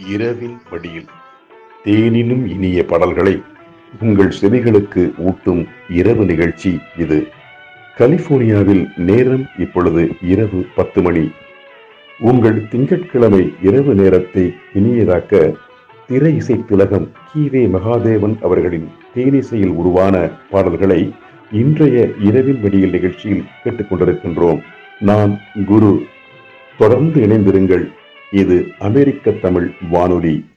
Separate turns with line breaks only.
இரவின் மடியில் தேனினும் இனிய பாடல்களை உங்கள் செவிகளுக்கு ஊட்டும் இரவு நிகழ்ச்சி இது கலிபோர்னியாவில் நேரம் இப்பொழுது இரவு பத்து மணி உங்கள் திங்கட்கிழமை இரவு நேரத்தை இனியதாக்க திரை இசை திலகம் கீவே மகாதேவன் அவர்களின் தேனிசையில் உருவான பாடல்களை இன்றைய இரவின் வெடியில் நிகழ்ச்சியில் கேட்டுக்கொண்டிருக்கின்றோம் நான் குரு தொடர்ந்து இணைந்திருங்கள் இது அமெரிக்க தமிழ் வானொலி